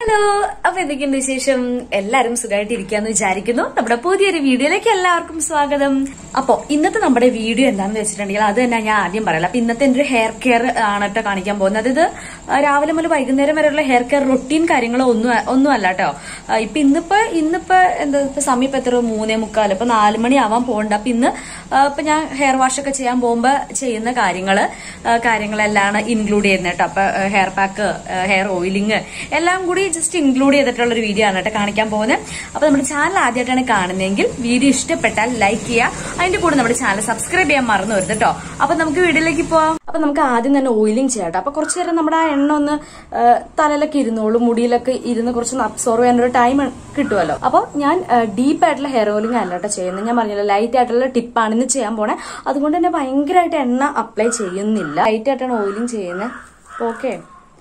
Hello അപ്പൊ എന്തൊക്കെയുണ്ട് വിശേഷം എല്ലാരും സുഖമായിട്ട് ഇരിക്കാന്ന് വിചാരിക്കുന്നു നമ്മുടെ പുതിയൊരു വീഡിയോയിലേക്ക് എല്ലാവർക്കും സ്വാഗതം അപ്പൊ ഇന്നത്തെ നമ്മുടെ വീഡിയോ എന്താണെന്ന് വെച്ചിട്ടുണ്ടെങ്കിൽ അത് തന്നെ ഞാൻ ആദ്യം പറയാം അപ്പൊ ഇന്നത്തെ എന്റെ ഒരു ഹെയർ കെയർ ആണ് കേട്ടോ കാണിക്കാൻ പോകുന്നത് ഇത് രാവിലെ മുതൽ വൈകുന്നേരം വരെയുള്ള ഹെയർ കെയർ റൊട്ടീൻ കാര്യങ്ങളോ ഒന്നും ഒന്നും അല്ല കേട്ടോ ഇപ്പൊ ഇന്നിപ്പോ ഇന്നിപ്പോ എന്താ ഇപ്പൊ സമയം ഇപ്പൊ എത്ര മൂന്നേ മുക്കാൽ ഇപ്പൊ നാല് മണി ആവാൻ പോകണ്ട അപ്പൊ ഇന്ന് ആ, ഇപ്പൊ ഞാൻ ഹെയർ വാഷ് ഒക്കെ ചെയ്യാൻ പോകുമ്പോ ചെയ്യുന്ന കാര്യങ്ങള് ആ, കാര്യങ്ങളെല്ലാം ഇൻക്ലൂഡ് ചെയ്യുന്നത് കേട്ടോ അപ്പൊ ഹെയർ പാക്ക് ഹെയർ ഓയിലിംഗ് എല്ലാം കൂടി ജസ്റ്റ് ഇൻക്ലൂഡ് ചെയ്തിട്ടുള്ള ഒരു വീഡിയോ ആണ് കേട്ടോ കാണിക്കാൻ പോകുന്നത് അപ്പൊ നമ്മുടെ ചാനൽ ആദ്യമായിട്ടാണ് കാണുന്നതെങ്കിൽ വീഡിയോ ഇഷ്ടപ്പെട്ടാൽ ലൈക്ക് ചെയ്യുക അതിന്റെ കൂടെ നമ്മുടെ ചാനൽ സബ്സ്ക്രൈബ് ചെയ്യാൻ മറന്നു വരുത് കേട്ടോ അപ്പൊ നമുക്ക് വീഡിയോയിലേക്ക് പോവാം അപ്പൊ നമുക്ക് ആദ്യം തന്നെ ഓയിലിംഗ് ചെയ്യാം കേട്ടോ അപ്പൊ കുറച്ചു നേരം നമ്മുടെ ആ എണ്ണ ഒന്ന് ആ, തലയിലൊക്കെ ഇരുന്നോളൂ മുടിയിലൊക്കെ ഇരുന്ന് കുറച്ചൊന്ന് അബ്സോർവ് ചെയ്യാൻ ഒരു ടൈം കിട്ടുമല്ലോ അപ്പൊ ഞാൻ ഡീപ്പ് ആയിട്ടുള്ള ഹെയർ ഓയിലിംഗ് അല്ല കേട്ടോ ചെയ്യുന്നത് ഞാൻ പറഞ്ഞല്ലോ ലൈറ്റ് ആയിട്ടുള്ള ടിപ്പാണ് ഇന്ന് ചെയ്യാൻ പോണേ അതുകൊണ്ട് തന്നെ ഭയങ്കരമായിട്ട് എണ്ണ അപ്ലൈ ചെയ്യുന്നില്ല ലൈറ്റ് ആയിട്ടാണ് ഓയിലിംഗ് ചെയ്യുന്നത് ഓക്കെ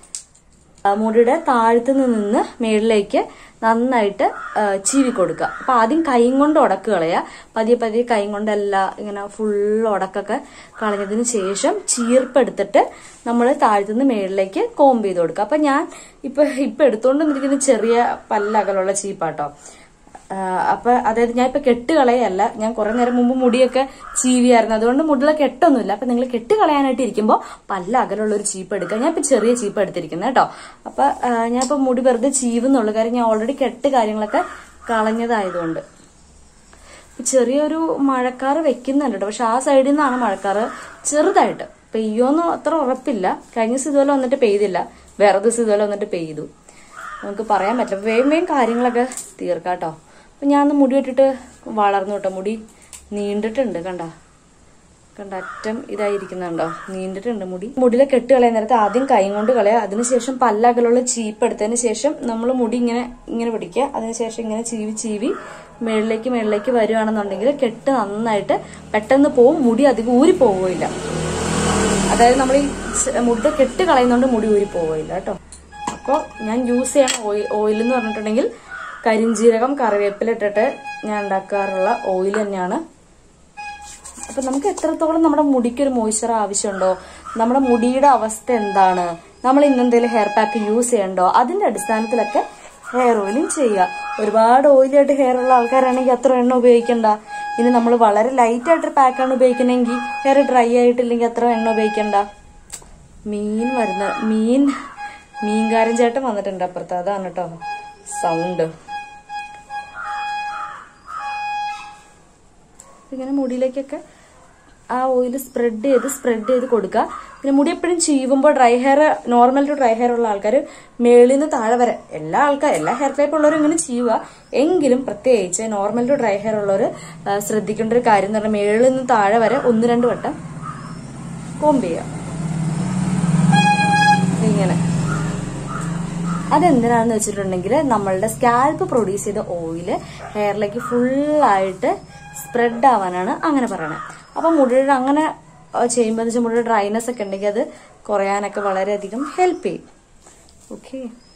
മുടിയുടെ താഴത്ത് നിന്ന് മേളിലേക്ക് നന്നായിട്ട് ആ, ചീവി കൊടുക്കുക അപ്പൊ ആദ്യം കൈ കൊണ്ട് ഉടക്ക് കളയുക പതിയെ പതിയെ കൈ കൊണ്ടെല്ലാം ഇങ്ങനെ ഫുൾ ഉടക്കൊക്കെ കളഞ്ഞതിന് ശേഷം ചീർപ്പെടുത്തിട്ട് നമ്മൾ താഴത്തുനിന്ന് മേളിലേക്ക് കോമ്പ് ചെയ്ത് കൊടുക്കുക അപ്പൊ ഞാൻ ഇപ്പൊ ഇപ്പൊ എടുത്തോണ്ട് വന്നിരിക്കുന്ന ചെറിയ പല്ലകലുള്ള ചീപ്പാട്ടോ ആഹ് അപ്പൊ അതായത് ഞാൻ ഇപ്പൊ കെട്ട് കളയല്ല ഞാൻ കുറെ നേരം മുമ്പ് മുടിയൊക്കെ ചീവിയായിരുന്നു അതുകൊണ്ട് മുടിയിലെ കെട്ടൊന്നുമില്ല അപ്പൊ നിങ്ങൾ കെട്ട് കളയാനായിട്ട് ഇരിക്കുമ്പോൾ പല്ല അകലുള്ള ഒരു ചീപ്പ് എടുക്കുക ഞാൻ ഇപ്പൊ ചെറിയ ചീപ്പ് എടുത്തിരിക്കുന്നത് കേട്ടോ അപ്പൊ ആഹ് ഞാൻ ഇപ്പൊ മുടി വെറുതെ ചീവുന്നുള്ളൂ കാര്യം ഞാൻ ഓൾറെഡി കെട്ട് കാര്യങ്ങളൊക്കെ കളഞ്ഞതായതുകൊണ്ട് ഇപ്പൊ ചെറിയൊരു മഴക്കാറ് വെക്കുന്നുണ്ട് കേട്ടോ പക്ഷെ ആ സൈഡിൽ നിന്നാണ് മഴക്കാറ് ചെറുതായിട്ട് പെയ്യോന്നും അത്ര ഉറപ്പില്ല കഴിഞ്ഞ ദിവസം ഇതുപോലെ വന്നിട്ട് പെയ്തില്ല വേറെ ദിവസം ഇതുപോലെ വന്നിട്ട് പെയ്തു നമുക്ക് പറയാൻ പറ്റില്ല അപ്പൊ വേഗം വേഗം കാര്യങ്ങളൊക്കെ തീർക്കാം കേട്ടോ അപ്പൊ ഞാൻ ഒന്ന് മുടി ഇട്ടിട്ട് വളർന്നു കേട്ടോ മുടി നീണ്ടിട്ടുണ്ട് കണ്ട കണ്ട അറ്റം ഇതായിരിക്കുന്നുണ്ടോ നീണ്ടിട്ടുണ്ട് മുടി മുടിയിലെ കെട്ട് കളയാൻ നേരത്തെ ആദ്യം കൈ കൊണ്ട് കളയുക അതിനുശേഷം പല്ലകലുള്ള ചീപ്പ് എടുത്തതിന് ശേഷം നമ്മൾ മുടി ഇങ്ങനെ ഇങ്ങനെ പിടിക്കുക അതിനുശേഷം ഇങ്ങനെ ചീവി ചീവി മേളിലേക്ക് മേളിലേക്ക് വരികയാണെന്നുണ്ടെങ്കിൽ കെട്ട് നന്നായിട്ട് പെട്ടെന്ന് പോവും മുടി അധികം ഊരി പോവുകയില്ല അതായത് നമ്മൾ ഈ ച- മുടി കെട്ട് കളയുന്നോണ്ട് മുടി ഊരി പോവുകയില്ല കേട്ടോ അപ്പോൾ ഞാൻ യൂസ് ചെയ്യണ ഓയിൽ ഓയിൽ എന്ന് പറഞ്ഞിട്ടുണ്ടെങ്കിൽ കരിഞ്ജീരകം കറിവേപ്പില ഇട്ടിട്ട് ഞാൻ ഉണ്ടാക്കാറുള്ള ഓയിൽ തന്നെയാണ് അപ്പൊ നമുക്ക് എത്രത്തോളം നമ്മുടെ മുടിക്ക് ഒരു മോയ്സ്ചർ ആവശ്യമുണ്ടോ നമ്മുടെ മുടിയുടെ അവസ്ഥ എന്താണ് നമ്മൾ ഇന്നെന്തെങ്കിലും ഹെയർ പാക്ക് യൂസ് ചെയ്യണ്ടോ അതിന്റെ അടിസ്ഥാനത്തിലൊക്കെ ഹെയർ ഓയിലിംഗ് ചെയ്യുക ഒരുപാട് ഓയിലായിട്ട് ഹെയർ ഉള്ള ആൾക്കാരാണെങ്കിൽ അത്ര എണ്ണ ഉപയോഗിക്കണ്ട ഇനി നമ്മൾ വളരെ ലൈറ്റ് ആയിട്ടൊരു പാക്കാണ് ഉപയോഗിക്കണമെങ്കിൽ ഹെയർ ഡ്രൈ ആയിട്ടില്ലെങ്കിൽ അത്ര എണ്ണ ഉപയോഗിക്കണ്ട മീൻ വരുന്ന മീൻ മീൻകാരൻ ചേട്ടൻ വന്നിട്ടുണ്ട് അപ്പുറത്ത് അതാണ് കേട്ടോ സൗണ്ട് ഇങ്ങനെ മുടിയിലേക്കൊക്കെ ആ ഓയിൽ സ്പ്രെഡ് ചെയ്ത് സ്പ്രെഡ് ചെയ്ത് കൊടുക്കുക പിന്നെ മുടി എപ്പോഴും ചീവുമ്പോൾ dry hair normal to dry hair ഉള്ള ആൾക്കാർ മേളിൽ നിന്ന് താഴെ വരെ എല്ലാ ആൾക്കാർ എല്ലാ ഹെയർ ടൈപ്പ് ഉള്ളവരും ഇങ്ങനെ ചെയ്യുക എങ്കിലും പ്രത്യേകിച്ച് നോർമൽ ടു ഡ്രൈ ഹെയർ ഉള്ളവർ ശ്രദ്ധിക്കേണ്ട ഒരു കാര്യം എന്ന് പറഞ്ഞാൽ മേളിൽ നിന്ന് താഴെ വരെ ഒന്ന് രണ്ട് വട്ടം കോമ്പ് ചെയ്യുക ഇങ്ങനെ അതെന്തിനാണെന്ന് വെച്ചിട്ടുണ്ടെങ്കിൽ നമ്മളുടെ സ്കാൽപ്പ് പ്രൊഡ്യൂസ് ചെയ്ത ഓയില് ഹെയറിലേക്ക് ഫുള്ളായിട്ട് സ്പ്രെഡ് ആവാനാണ് അങ്ങനെ പറയണത് അപ്പൊ മുടിയുടെ അങ്ങനെ ചെയ്യുമ്പോൾ വെച്ചാൽ മുടിയുടെ ഡ്രൈനെസ് ഒക്കെ ഉണ്ടെങ്കിൽ അത് കുറയാനൊക്കെ വളരെയധികം ഹെൽപ്പ് ചെയ്യും ഓക്കെ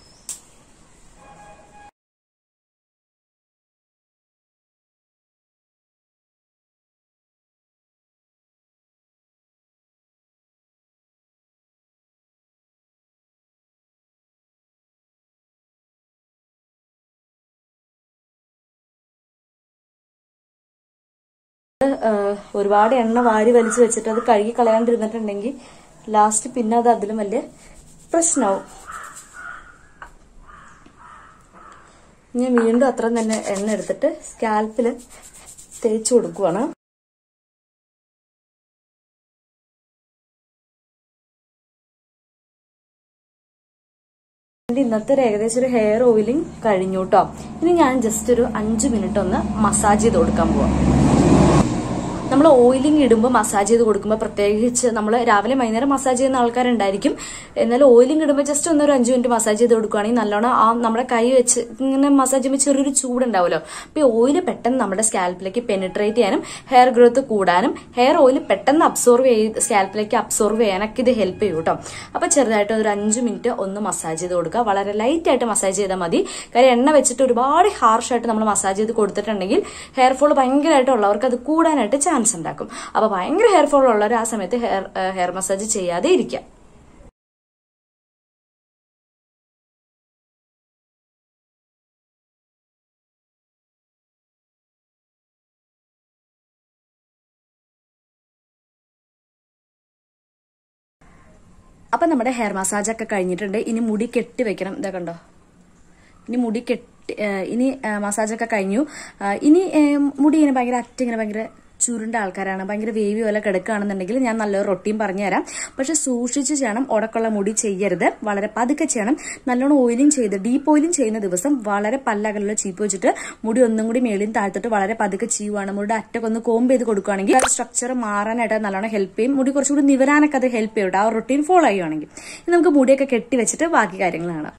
ഏഹ് ഒരുപാട് എണ്ണ വാരി വലിച്ചു വെച്ചിട്ട് അത് കഴുകി കളയാണ്ടിരുന്നിട്ടുണ്ടെങ്കിൽ ലാസ്റ്റ് പിന്നെ അത് അതിലും വലിയ പ്രശ്നമാവും ഞാൻ വീണ്ടും അത്ര തന്നെ എണ്ണ എടുത്തിട്ട് സ്കാൽപ്പിൽ തേച്ച് കൊടുക്കുവാണ് എന്റെ ഇന്നത്തെ ഒരു ഏകദേശം ഒരു ഹെയർ ഓയിലിംഗ് കഴിഞ്ഞു കേട്ടോ ഇനി ഞാൻ ജസ്റ്റ് ഒരു അഞ്ച് മിനിറ്റ് ഒന്ന് മസാജ് ചെയ്ത് കൊടുക്കാൻ പോവാം നമ്മൾ ഓയിലിംഗ് ഇടുമ്പോൾ മസാജ് ചെയ്ത് കൊടുക്കുമ്പോൾ പ്രത്യേകിച്ച് നമ്മൾ രാവിലെ വൈകുന്നേരം മസാജ് ചെയ്യുന്ന ആൾക്കാരുണ്ടായിരിക്കും എന്നാൽ ഓയിലിംഗ് ഇടുമ്പോൾ ജസ്റ്റ് ഒന്ന് ഒരു അഞ്ച് മിനിറ്റ് മസാജ് ചെയ്ത് കൊടുക്കുകയാണെങ്കിൽ നല്ലോണം ആ നമ്മുടെ കൈ വെച്ച് ഇങ്ങനെ മസാജ് ചെയ്യുമ്പോൾ ചെറിയൊരു ചൂടുണ്ടാവുമല്ലോ അപ്പോൾ ഈ ഓയിൽ പെട്ടെന്ന് നമ്മുടെ സ്കാൽപ്പിലേക്ക് പെനിട്രേറ്റ് ചെയ്യാനും ഹെയർ ഗ്രോത്ത് കൂടാനും ഹെയർ ഓയിൽ പെട്ടെന്ന് അബ്സോർവ് ചെയ്ത് സ്കാൽപ്പിലേക്ക് അബ്സോർവ് ചെയ്യാനൊക്കെ ഇത് ഹെൽപ്പ് ചെയ്യും കേട്ടോ അപ്പോൾ ചെറുതായിട്ട് ഒരു അഞ്ച് മിനിറ്റ് ഒന്ന് മസാജ് ചെയ്ത് കൊടുക്കുക വളരെ ലൈറ്റ് ആയിട്ട് മസാജ് ചെയ്താൽ മതി കാര്യം എണ്ണ വെച്ചിട്ട് ഒരുപാട് ഹാർഷായിട്ട് നമ്മൾ മസാജ് ചെയ്ത് കൊടുത്തിട്ടുണ്ടെങ്കിൽ ഹെയർ ഫോൾ ഭയങ്കരമായിട്ടുള്ളവർക്ക് അത് കൂടാനായിട്ട് ചാൻസ് ഉണ്ടാക്കും അപ്പോൾ ഭയങ്കര ഹെയർ ഫോൾ ഉള്ളവർ ആ സമയത്ത് ഹെയർ ഹെയർ മസാജ് ചെയ്യാതെ ഇരിക്കുക അപ്പൊ നമ്മുടെ ഹെയർ മസാജ് ഒക്കെ കഴിഞ്ഞിട്ടുണ്ട് ഇനി മുടി കെട്ടി വെക്കണം ഇതാ കണ്ടോ ഇനി മുടി കെട്ടി ആ, ഇനി മസാജൊക്കെ കഴിഞ്ഞു ആ, ഇനി ആ, മുടി ഇങ്ങനെ ഭയങ്കര അറ്റ ഇങ്ങനെ ഭയങ്കര ചുരുണ്ട ആൾക്കാരാണ് ഭയങ്കര വേവി പോലെ കിടക്കുകയാണെന്നുണ്ടെങ്കിൽ ഞാൻ നല്ലൊരു റൊട്ടീൻ പറഞ്ഞുതരാം പക്ഷെ സൂക്ഷിച്ച് ചെയ്യണം ഉടക്കുള്ള മുടി ചെയ്യരുത് വളരെ പതുക്കെ ചെയ്യണം നല്ലോണം ഓയിലിംഗ് ചെയ്ത് ഡീപ്പ് ഓയിലിംഗ് ചെയ്യുന്ന ദിവസം വളരെ പല്ലകലുള്ള ചീപ്പ് വെച്ചിട്ട് മുടി ഒന്നും കൂടി മേളിയും താഴ്ത്തിട്ട് വളരെ പതുക്കെ ചെയ്യുവാണ് മുടിയുടെ അറ്റൊക്കെ ഒന്ന് കോമ്പ് ചെയ്ത് കൊടുക്കുകയാണെങ്കിൽ സ്ട്രക്ചർ മാറാനായിട്ട് നല്ലോണം ഹെൽപ്പ് ചെയ്യും മുടി കുറച്ചുകൂടി നിവരാനൊക്കെ അത് ഹെൽപ്പ് ചെയ്യും ആ റൊട്ടീൻ ഫോളോ ചെയ്യുവാണെങ്കിൽ ഇനി നമുക്ക് മുടിയൊക്കെ കെട്ടി വെച്ചിട്ട് ബാക്കി കാര്യങ്ങൾ കാണാം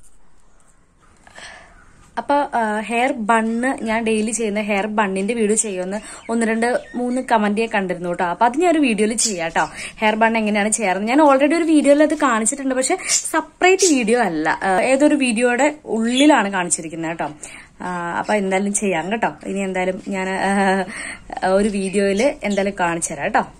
അപ്പൊ ഹെയർ ബണ്ണ് ഞാൻ ഡെയിലി ചെയ്യുന്ന ഹെയർ ബണ്ണിന്റെ വീഡിയോ ചെയ്യുമെന്ന് ഒന്ന് രണ്ട് മൂന്ന് കമന്റ് കണ്ടിരുന്നു കേട്ടോ അപ്പൊ അത് ഞാൻ ഒരു വീഡിയോയിൽ ചെയ്യാം കേട്ടോ ഹെയർ ബണ്ണ് എങ്ങനെയാണ് ചെയ്യാറുള്ളത് ഞാൻ ഓൾറെഡി ഒരു വീഡിയോയിൽ അത് കാണിച്ചിട്ടുണ്ട് പക്ഷെ സെപ്പറേറ്റ് വീഡിയോ അല്ല ആ, ഏതൊരു വീഡിയോയുടെ ഉള്ളിലാണ് കാണിച്ചിരിക്കുന്നത് കേട്ടോ ആ, അപ്പൊ എന്തായാലും ചെയ്യാം കേട്ടോ ഇനി എന്തായാലും ഞാൻ ഒരു വീഡിയോയിൽ എന്തായാലും കാണിച്ചു തരാം കേട്ടോ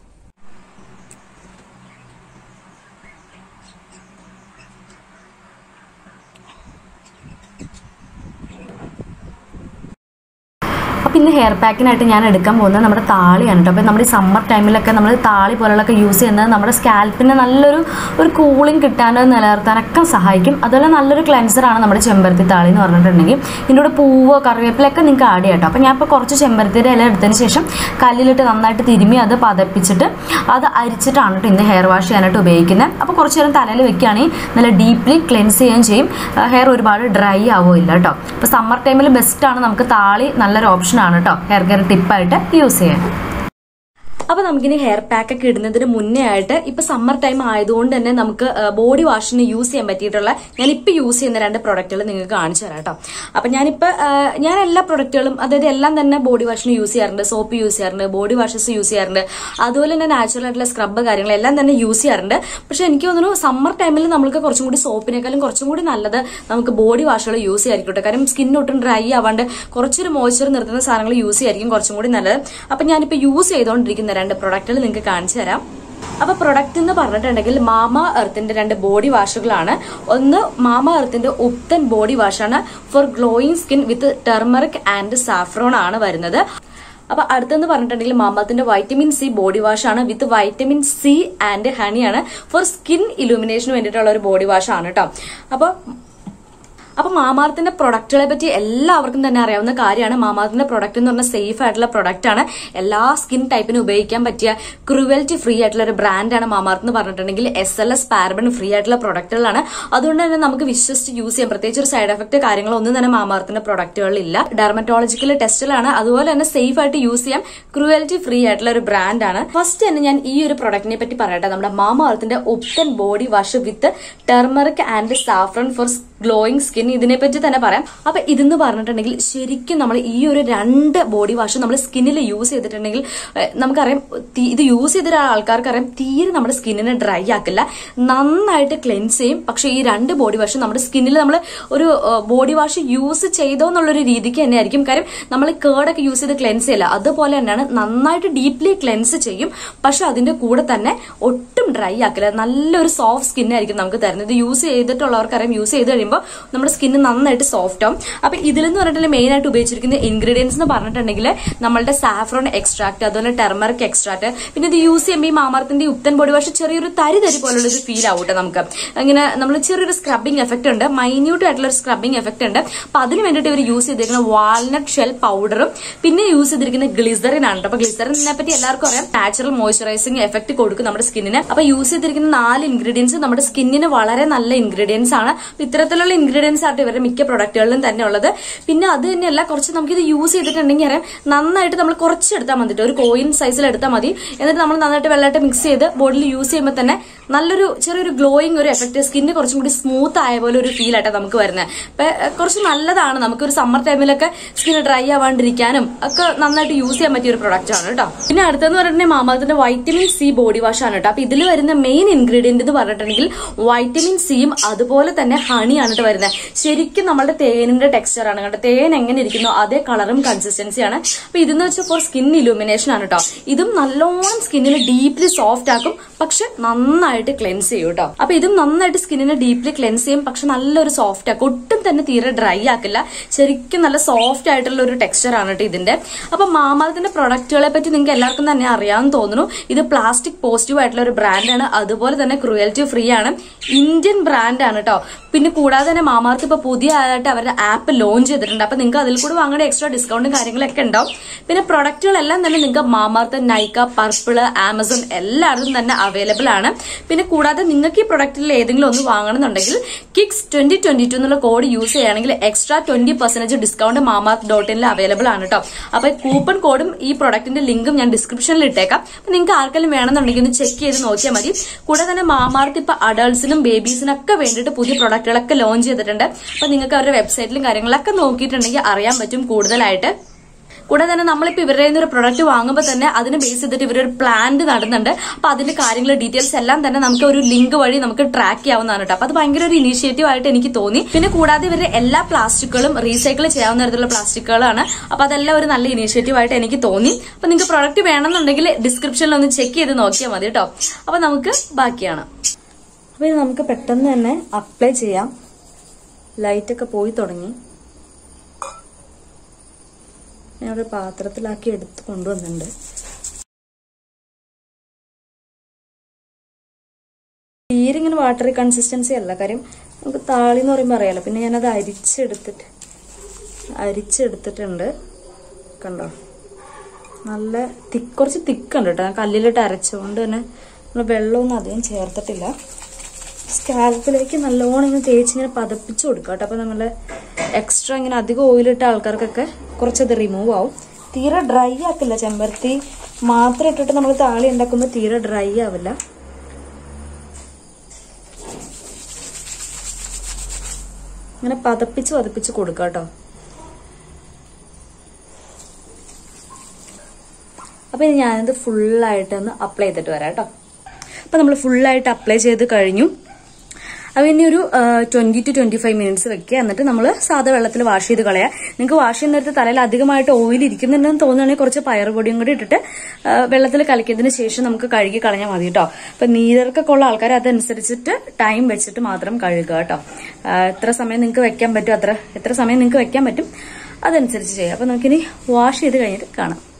അപ്പൊ ഇന്ന് ഹെയർ പാക്കിനായിട്ട് ഞാൻ എടുക്കാൻ പോകുന്നത് നമ്മുടെ താളിയാണ് കേട്ടോ അപ്പൊ നമ്മുടെ ഈ സമ്മർ ടൈമിലൊക്കെ നമ്മൾ താളി പോലുള്ളതൊക്കെ യൂസ് ചെയ്യുന്നത് നമ്മുടെ സ്കാൽപ്പിന് നല്ലൊരു ഒരു കൂളിംഗ് കിട്ടാനോ നിലനിർത്താനൊക്കെ സഹായിക്കും അതുപോലെ നല്ലൊരു ക്ലെൻസർ ആണ് നമ്മുടെ ചെമ്പരത്തി താളി എന്ന് പറഞ്ഞിട്ടുണ്ടെങ്കിൽ ഇതിൻ്റെ കൂടെ പൂവോ കറിവേപ്പിലൊക്കെ നിങ്ങൾക്ക് ആഡ് ചെയ്യാം കേട്ടോ അപ്പോൾ ഞാൻ ഇപ്പോൾ കുറച്ച് ചെമ്പരത്തിയുടെ ഇല എടുത്തതിന് ശേഷം കല്ലിലിട്ട് നന്നായിട്ട് തിരുമ്മി അത് പതപ്പിച്ചിട്ട് അത് അരിച്ചിട്ടാണ് കേട്ടോ ഇന്ന് ഹെയർ വാഷ് ചെയ്യാനായിട്ട് ഉപയോഗിക്കുന്നത് അപ്പോൾ കുറച്ച് നേരം തലയിൽ വെക്കുകയാണെങ്കിൽ നല്ല ഡീപ്ലി ക്ലെൻസ് ചെയ്യുകയും ചെയ്യും ഹെയർ ഒരുപാട് ഡ്രൈ ആവുമില്ല കേട്ടോ അപ്പോൾ സമ്മർ ടൈമിൽ ബെസ്റ്റാണ് നമുക്ക് താളി നല്ലൊരു ഓപ്ഷനാണ് കേട്ടോ ഹെയർ കെയർ ടിപ്പായിട്ട് യൂസ് ചെയ്യാൻ അപ്പൊ നമുക്കിനി ഹെയർ പാക്ക് ഒക്കെ ഇടുന്നതിന് മുന്നേ ആയിട്ട് ഇപ്പൊ സമ്മർ ടൈം ആയതുകൊണ്ട് തന്നെ നമുക്ക് ബോഡി വാഷിന് യൂസ് ചെയ്യാൻ പറ്റിയിട്ടുള്ള ഞാൻ ഇപ്പൊ യൂസ് ചെയ്യുന്ന രണ്ട് പ്രൊഡക്റ്റുകൾ നിങ്ങൾക്ക് കാണിച്ചു തരാം കേട്ടോ അപ്പൊ ഞാനിപ്പോ ആ, ഞാൻ എല്ലാ പ്രൊഡക്റ്റുകളും അതായത് എല്ലാം തന്നെ ബോഡി വാഷിന് യൂസ് ചെയ്യാറുണ്ട് സോപ്പ് യൂസ് ചെയ്യാറുണ്ട് ബോഡി വാഷസ് യൂസ് ചെയ്യാറുണ്ട് അതുപോലെ തന്നെ നാച്ചുറൽ ആയിട്ടുള്ള സ്ക്രബ് കാര്യങ്ങൾ എല്ലാം തന്നെ യൂസ് ചെയ്യാറുണ്ട് പക്ഷെ എനിക്ക് തോന്നുന്നു സമ്മർ ടൈമിൽ നമ്മൾക്ക് കുറച്ചും കൂടി സോപ്പിനേക്കാളും കുറച്ചും കൂടി നല്ലത് നമുക്ക് ബോഡി വാഷുകൾ യൂസ് ചെയ്യായിരിക്കും കേട്ടോ കാരണം സ്കിൻ ഒട്ടും ഡ്രൈ ആവാണ്ട് കുറച്ചൊരു മോയ്സ്ചർ നിർത്തുന്ന സാധനങ്ങൾ യൂസ് ചെയ്യായിരിക്കും കുറച്ചും കൂടി നല്ലത് അപ്പൊ ഞാനിപ്പോ യൂസ് ചെയ്തുകൊണ്ടിരിക്കുന്ന രണ്ട് പ്രൊഡക്റ്റുകൾ നിങ്ങൾക്ക് കാണിച്ചു തരാം അപ്പൊ പ്രൊഡക്റ്റ് എന്ന് പറഞ്ഞിട്ടുണ്ടെങ്കിൽ മാമ എർത്തിന്റെ രണ്ട് ബോഡി വാഷുകളാണ് ഒന്ന് മാമ എർത്തിന്റെ ഉപ്തൻ ബോഡി വാഷാണ് for glowing skin with turmeric and saffron ആണ് വരുന്നത് അപ്പൊ അടുത്തെന്ന് പറഞ്ഞിട്ടുണ്ടെങ്കിൽ മാമത്തിന്റെ വൈറ്റമിൻ സി ബോഡി വാഷ് ആണ് വിത്ത് വൈറ്റമിൻ സി ആൻഡ് ഹണിയാണ് ഫോർ സ്കിൻ ഇലുമിനേഷന് വേണ്ടിയിട്ടുള്ള ഒരു ബോഡി വാഷ് ആണ് കേട്ടോ അപ്പൊ അപ്പൊ മാമാർത്തിന്റെ പ്രൊഡക്റ്റുകളെ പറ്റി എല്ലാവർക്കും തന്നെ അറിയാവുന്ന കാര്യമാണ് മാമാർത്തിന്റെ പ്രൊഡക്റ്റ് എന്ന് പറഞ്ഞാൽ സേഫ് ആയിട്ടുള്ള പ്രൊഡക്റ്റ് ആണ് എല്ലാ സ്കിൻ ടൈപ്പിനും ഉപയോഗിക്കാൻ പറ്റിയ ക്രുവൽറ്റി ഫ്രീ ആയിട്ടുള്ള ഒരു ബ്രാൻഡാണ് മാമാർത്ത് എന്ന് പറഞ്ഞിട്ടുണ്ടെങ്കിൽ S L S paraben free ആയിട്ടുള്ള പ്രൊഡക്റ്റുകളാണ് അതുകൊണ്ട് തന്നെ നമുക്ക് വിശ്വസിച്ച് യൂസ് ചെയ്യാം പ്രത്യേകിച്ച് ഒരു സൈഡ് എഫക്ട് കാര്യങ്ങളോ ഒന്നും തന്നെ മാമാർത്തിന്റെ പ്രൊഡക്റ്റുകളിലില്ല ഡെർമറ്റോളജിക്കൽ ടെസ്റ്റിലാണ് അതുപോലെ തന്നെ സേഫ് ആയിട്ട് യൂസ് ചെയ്യാം ക്രുവൽറ്റി ഫ്രീ ആയിട്ടുള്ള ഒരു ബ്രാൻഡാണ് ഫസ്റ്റ് തന്നെ ഞാൻ ഈ ഒരു പ്രൊഡക്റ്റിനെ പറ്റി പറയട്ടെ നമ്മുടെ മാമാർത്തിന്റെ ubtan body wash with turmeric and saffron for glowing skin ഇതിനെ പറ്റി തന്നെ പറയാം അപ്പൊ ഇതെന്ന് പറഞ്ഞിട്ടുണ്ടെങ്കിൽ ശരിക്കും നമ്മൾ ഈ ഒരു രണ്ട് ബോഡി വാഷ് നമ്മൾ സ്കിന്നിൽ യൂസ് ചെയ്തിട്ടുണ്ടെങ്കിൽ ഏഹ്, നമുക്കറിയാം തീ- ഇത് യൂസ് ചെയ്ത ആൾക്കാർക്ക് അറിയാം തീരെ നമ്മുടെ സ്കിന്നിനെ ഡ്രൈ ആക്കില്ല നന്നായിട്ട് ക്ലെൻസ് ചെയ്യും പക്ഷെ ഈ രണ്ട് ബോഡി വാഷ് നമ്മുടെ സ്കിന്നിൽ നമ്മൾ ഒരു ബോഡി വാഷ് യൂസ് ചെയ്തോ എന്നുള്ളൊരു രീതിക്ക് തന്നെ ആയിരിക്കും കാര്യം നമ്മൾ കേടൊക്കെ യൂസ് ചെയ്ത് ക്ലെൻസ് ചെയ്യില്ല അതുപോലെ തന്നെയാണ് നന്നായിട്ട് ഡീപ്ലി ക്ലെൻസ് ചെയ്യും പക്ഷെ അതിന്റെ കൂടെ തന്നെ ഒട്ടും ഡ്രൈ ആക്കില്ല നല്ലൊരു സോഫ്റ്റ് സ്കിന്നായിരിക്കും നമുക്ക് തരുന്നത് ഇത് യൂസ് ചെയ്തിട്ടുള്ളവർക്കറിയാം യൂസ് ചെയ്ത് കഴിയുമ്പോൾ നമ്മുടെ സ്കിന്ന് നന്നായിട്ട് സോഫ്റ്റ് ആവും അപ്പൊ ഇതിലെന്ന് പറഞ്ഞിട്ടുണ്ടെങ്കിൽ മെയിൻ ആയിട്ട് ഉപയോഗിച്ചിരിക്കുന്ന ഇൻഗ്രീഡിയൻസ് എന്ന് പറഞ്ഞിട്ടുണ്ടെങ്കിൽ നമ്മളുടെ സാഫ്രോൺ എക്സ്ട്രാക്ട് അതുപോലെ ടെർമറിക് എക്സ്ട്രാക്ട് പിന്നെ ഇത് യൂസ് ചെയ്യുമ്പോൾ ഈ മാമർത്തിന്റെ ഉപ്തൻ ബോഡി വാഷ് ചെറിയൊരു തരി തരി പോലുള്ള ഒരു ഫീൽ ആവട്ടെ നമുക്ക് ഇങ്ങനെ നമ്മൾ ചെറിയൊരു സ്ക്രബിംഗ് എഫക്ട് ഉണ്ട് മൈന്യൂട്ട് ആയിട്ടുള്ള ഒരു സ്ക്രബിംഗ് എഫക്ട് ഉണ്ട് അപ്പൊ അതിന് വേണ്ടിയിട്ട് ഇവർ യൂസ് ചെയ്തിരിക്കുന്ന വാൾനട്ട് ഷെൽ പൗഡറും പിന്നെ യൂസ് ചെയ്തിരിക്കുന്ന ഗ്ലിസറിൻ ആണ് ട്ടോ. അപ്പൊ ഗ്ലിസറിനെ പറ്റി എല്ലാവർക്കും അറിയാം നാച്ചുറൽ മോയ്സ്ചറൈസിംഗ് എഫക്ട് കൊടുക്കും നമ്മുടെ സ്കിന്നിന് അപ്പൊ യൂസ് ചെയ്തിരിക്കുന്ന നാല് ഇൻഗ്രീഡിയൻസ് നമ്മുടെ സ്കിന്നിന് വളരെ നല്ല ഇൻഗ്രീഡിയൻസ് ആണ് അപ്പൊ ഇത്തരത്തിലുള്ള ഇൻഗ്രീഡിയൻസ് ആയിട്ട് ഇവരുടെ മിക്ക പ്രൊഡക്റ്റുകളിലും തന്നെ ഉള്ളത് പിന്നെ അത് തന്നെയല്ല കുറച്ച് നമുക്ക് ഇത് യൂസ് ചെയ്തിട്ടുണ്ടെങ്കിൽ അറിയാം നന്നായിട്ട് നമ്മൾ കുറച്ച് എടുത്താൽ മതി ട്ടോ. ഒരു കോയിൻ സൈസിൽ എടുത്താൽ മതി എന്നിട്ട് നമ്മൾ നന്നായിട്ട് വെള്ളമായിട്ട് മിക്സ് ചെയ്ത് ബോഡിയിൽ യൂസ് ചെയ്യുമ്പോൾ തന്നെ നല്ലൊരു ചെറിയൊരു ഗ്ലോയിങ് ഒരു എഫക്ട് സ്കിന്ന് കുറച്ചും കൂടി സ്മൂത്ത് ആയ പോലെ ഒരു ഫീൽ ആയിട്ട് നമുക്ക് വരുന്നത് അപ്പൊ ഏഹ്, കുറച്ച് നല്ലതാണ് നമുക്ക് ഒരു സമ്മർ ടൈമിലൊക്കെ സ്കിൻ ഡ്രൈ ആവാണ്ടിരിക്കാനും ഒക്കെ നന്നായിട്ട് യൂസ് ചെയ്യാൻ പറ്റിയ ഒരു പ്രൊഡക്റ്റ് ആണ് കേട്ടോ പിന്നെ അടുത്തെന്ന് പറഞ്ഞിട്ടുണ്ടെങ്കിൽ മാമാത്തിന്റെ വൈറ്റമിൻ സി ബോഡി വാഷ് ആണ് കേട്ടോ അപ്പൊ ഇതിൽ വരുന്ന മെയിൻ ഇൻഗ്രീഡിയന്റ് എന്ന് പറഞ്ഞിട്ടുണ്ടെങ്കിൽ വൈറ്റമിൻ സിയും അതുപോലെ തന്നെ ഹണി ഭംഗിയാണ് ട്ടോ വരുന്നത് ശരിക്കും നമ്മുടെ തേനിന്റെ ടെക്സ്ചർ ആണ് കേട്ടോ തേൻ എങ്ങനെ ഇരിക്കുന്നോ അതേ കളറും കൺസിസ്റ്റൻസിയാണ് അപ്പൊ ഇതെന്ന് വെച്ചാൽ ഫോർ സ്കിൻ ഇലുമിനേഷൻ ആണ് കേട്ടോ ഇതും നല്ലോണം സ്കിന്നിന് ഡീപ്ലി സോഫ്റ്റ് ആക്കും പക്ഷെ നന്നായിട്ട് ക്ലെൻസ് ചെയ്യും കേട്ടോ അപ്പൊ ഇതും നന്നായിട്ട് സ്കിന്നിനെ ഡീപ്ലി ക്ലെൻസ് ചെയ്യും പക്ഷെ നല്ലൊരു സോഫ്റ്റ് ആക്കും ഒട്ടും തന്നെ തീരെ ഡ്രൈ ആക്കില്ല ശരിക്കും നല്ല സോഫ്റ്റ് ആയിട്ടുള്ള ഒരു ടെക്സ്ചർ ആണ് കേട്ടോ ഇതിന്റെ അപ്പൊ മാമാലത്തിന്റെ പ്രൊഡക്റ്റുകളെ പറ്റി നിങ്ങൾക്ക് എല്ലാവർക്കും തന്നെ അറിയാമെന്ന് തോന്നുന്നു ഇത് പ്ലാസ്റ്റിക് പോസിറ്റീവ് ആയിട്ടുള്ള ഒരു ബ്രാൻഡാണ് അതുപോലെ തന്നെ ക്രുവൽറ്റി ഫ്രീ ആണ് ഇന്ത്യൻ ബ്രാൻഡ് ആണ് കേട്ടോ പിന്നെ കൂടാതെ തന്നെ മാമാർക്ക് ഇപ്പൊ പുതിയ ആയിട്ട് അവരുടെ ആപ്പ് ലോഞ്ച് ചെയ്തിട്ടുണ്ട് അപ്പൊ നിങ്ങൾക്ക് അതിൽ കൂടെ വാങ്ങേണ്ട എക്സ്ട്രാ ഡിസ്കൗണ്ടും കാര്യങ്ങളൊക്കെ ഉണ്ടാവും പിന്നെ പ്രൊഡക്റ്റുകളെല്ലാം തന്നെ നിങ്ങൾക്ക് മാമാർത്ത് നൈക്ക പർപ്പിള് ആമസോൺ എല്ലായിടത്തും തന്നെ അവൈലബിൾ ആണ് പിന്നെ കൂടാതെ നിങ്ങൾക്ക് ഈ പ്രൊഡക്റ്റിൽ ഏതെങ്കിലും ഒന്ന് വാങ്ങണമെന്നുണ്ടെങ്കിൽ കിക്സ് ട്വന്റി ട്വന്റി ടു എന്നുള്ള കോഡ് യൂസ് ചെയ്യുകയാണെങ്കിൽ extra twenty percentage discount Mamaearth dot ഇനിൽ അവൈലബിൾ ആണ് കേട്ടോ അപ്പൊ കൂപ്പൺ കോഡും ഈ പ്രൊഡക്റ്റിന്റെ ലിങ്കും ഞാൻ ഡിസ്ക്രിപ്ഷനിൽ ഇട്ടേക്കാം അപ്പൊ നിങ്ങൾക്ക് ആർക്കെങ്കിലും വേണമെന്നുണ്ടെങ്കിൽ ഒന്ന് ചെക്ക് ചെയ്ത് നോക്കിയാൽ മതി കൂടാതെ തന്നെ മാമാർത്ത് ഇപ്പൊ അഡൾട്ട്സിനും ബേബീസിനും ഒക്കെ വേണ്ടിയിട്ട് പുതിയ പ്രൊഡക്റ്റുകളൊക്കെ ലോഞ്ച് ചെയ്തിട്ടുണ്ട് അപ്പൊ നിങ്ങൾക്ക് അവരുടെ വെബ്സൈറ്റിലും കാര്യങ്ങളൊക്കെ നോക്കിയിട്ടുണ്ടെങ്കിൽ അറിയാൻ പറ്റും കൂടുതലായിട്ട് കൂടാതെ തന്നെ നമ്മളിപ്പോ ഇവരുടെ കയ്യിൽ നിന്ന് ഒരു പ്രൊഡക്റ്റ് വാങ്ങുമ്പോൾ തന്നെ അതിന് ബേസ് ചെയ്തിട്ട് ഇവരൊരു പ്ലാന്റ് നടന്നുണ്ട് അപ്പൊ അതിന്റെ കാര്യങ്ങൾ ഡീറ്റെയിൽസ് എല്ലാം തന്നെ നമുക്ക് ഒരു ലിങ്ക് വഴി നമുക്ക് ട്രാക്ക് ചെയ്യാവുന്നതാണ് കേട്ടോ അപ്പൊ അത് ഭയങ്കര ഒരു ഇനീഷ്യേറ്റീവ് ആയിട്ട് എനിക്ക് തോന്നി പിന്നെ കൂടാതെ ഇവരുടെ എല്ലാ പ്ലാസ്റ്റിക്കുകളും റീസൈക്കിൾ ചെയ്യാവുന്ന തരത്തിലുള്ള പ്ലാസ്റ്റിക്കുകളാണ് അപ്പൊ അതെല്ലാം ഒരു നല്ല ഇനീഷ്യേറ്റീവ് ആയിട്ട് എനിക്ക് തോന്നി അപ്പൊ നിങ്ങൾക്ക് പ്രൊഡക്റ്റ് വേണമെന്നുണ്ടെങ്കിൽ ഡിസ്ക്രിപ്ഷനിൽ ഒന്ന് ചെക്ക് ചെയ്ത് നോക്കിയാൽ മതി കേട്ടോ അപ്പൊ നമുക്ക് ബാക്കിയാണ് അപ്പൊ ഇത് നമുക്ക് പെട്ടെന്ന് തന്നെ അപ്ലൈ ചെയ്യാം ലൈറ്റ് ഒക്കെ പോയി തുടങ്ങി ഞാനൊരു പാത്രത്തിലാക്കി എടുത്ത് കൊണ്ടുവന്നിട്ടുണ്ട് തീരെ ഇങ്ങനെ വാട്ടറി കൺസിസ്റ്റൻസി അല്ല കാര്യം നമുക്ക് താളി എന്ന് പറയുമ്പോൾ അറിയാലോ പിന്നെ ഞാനത് അരിച്ചെടുത്തിട്ട് അരിച്ചെടുത്തിട്ടുണ്ട് കണ്ടോ നല്ല തിക്ക് കുറച്ച് തിക്കുണ്ട് കേട്ടോ ഞാൻ കല്ലിലിട്ട് അരച്ചുകൊണ്ട് തന്നെ നമ്മൾ വെള്ളമൊന്നും അധികം ചേർത്തിട്ടില്ല സ്കാൽപ്പിലേക്ക് നല്ലോണം ഇങ്ങനെ തേച്ച് ഇങ്ങനെ പതപ്പിച്ച് കൊടുക്കുക കേട്ടോ അപ്പൊ നമ്മള് എക്സ്ട്രാ ഇങ്ങനെ അധികം ഓയിലിട്ട ആൾക്കാർക്കൊക്കെ കുറച്ചത് റിമൂവ് ആവും തീരെ ഡ്രൈ ആക്കില്ല ചെമ്പരത്തി മാത്രം ഇട്ടിട്ട് നമ്മൾ താളി ഉണ്ടാക്കുമ്പോൾ തീരെ ഡ്രൈ ആവില്ല ഇങ്ങനെ പതപ്പിച്ച് പതപ്പിച്ച് കൊടുക്കുക കേട്ടോ അപ്പൊ ഇനി ഞാനിത് ഫുള്ളായിട്ട് ഒന്ന് അപ്ലൈ ചെയ്തിട്ട് വരാം കേട്ടോ അപ്പൊ നമ്മൾ ഫുള്ളായിട്ട് അപ്ലൈ ചെയ്ത് കഴിഞ്ഞു അപ്പോൾ ഇനി ഒരു twenty two twenty five minutes വെക്കുക എന്നിട്ട് നമ്മൾ സാധാ വെള്ളത്തിൽ വാഷ് ചെയ്ത് കളയാം നിങ്ങൾക്ക് വാഷ് ചെയ്യുന്ന നേരത്തെ തലയിൽ അധികമായിട്ട് ഓയിൽ ഇരിക്കുന്നുണ്ടെന്ന് തോന്നുകയാണെങ്കിൽ കുറച്ച് പയറുപൊടിയും കൂടി ഇട്ടിട്ട് വെള്ളത്തിൽ കലക്കിയതിന് ശേഷം നമുക്ക് കഴുകി കളഞ്ഞാൽ മതി കേട്ടോ അപ്പൊ നീരർക്കൊക്കെ ഉള്ള ആൾക്കാർ അതനുസരിച്ചിട്ട് ടൈം വെച്ചിട്ട് മാത്രം കഴുകുക കേട്ടോ എത്ര സമയം നിങ്ങൾക്ക് വെക്കാൻ പറ്റും അത്ര എത്ര സമയം നിങ്ങൾക്ക് വെക്കാൻ പറ്റും അതനുസരിച്ച് ചെയ്യാം അപ്പൊ നമുക്കിനി വാഷ് ചെയ്ത് കഴിഞ്ഞിട്ട് കാണാം